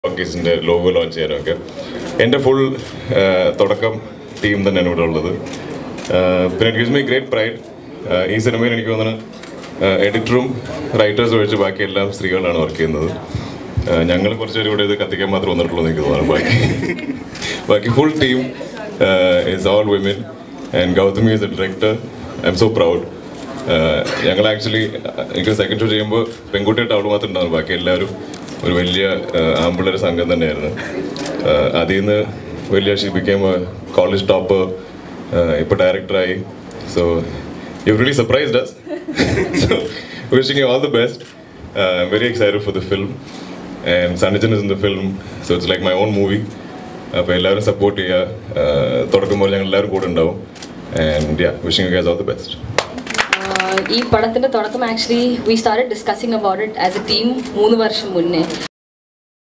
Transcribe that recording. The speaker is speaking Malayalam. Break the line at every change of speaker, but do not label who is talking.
ടോക്കീസിൻ്റെ ലോഗോ ലോഞ്ച് ചെയ്യാനൊക്കെ എൻ്റെ ഫുൾ തുടക്കം ടീം തന്നെയാണ് ഇവിടെ ഉള്ളത് ആഹ് പിന്നെ it gives my great pride ഈ സിനിമയിൽ എനിക്ക് തോന്നുന്നു എഡിറ്ററും റൈറ്റേഴ്സും ഒഴിച്ച് ബാക്കി എല്ലാം സ്ത്രീകളാണ് വർക്ക് ചെയ്യുന്നത് ഞങ്ങൾ കുറച്ചുപേരും ഇവിടെ ഇത് കത്തിക്കാൻ മാത്രം വന്നിട്ടുള്ളൂ എന്ന് എനിക്ക് തോന്നുന്നു ബാക്കി ബാക്കി full team is all women and Gautami is a director I am so proud ഞങ്ങൾ ആക്ച്വലി എനിക്ക് സെക്കൻഡ് ഷോ ചെയ്യുമ്പോൾ പെൺകുട്ടിയായിട്ട് അവൾ മാത്രം ഉണ്ടാവും ബാക്കി എല്ലാവരും ഒരു വലിയ ആമ്പിളൊരു സംഘം തന്നെയായിരുന്നു ആഹ് അതിൽ നിന്ന് വലിയ ഷിബിക്കേം കോളേജ് ടോപ്പർ ഇപ്പോൾ ഡയറക്ടറായി so you really surprised us so wishing you all the best uh, i'm very excited for the film and Sanajan is in the film so it's like my own movie അപ്പോൾ എല്ലാവരും സപ്പോർട്ട് ചെയ്യുക തുടക്കം പോലെ ഞങ്ങൾ എല്ലാവരും കൂടെ ഉണ്ടാവും and yeah wishing you guys all the best
ah ഈ പടത്തിന്റെ തുടക്കം actually we start discussing about it as a team മൂന്ന് വർഷം മുന്നേ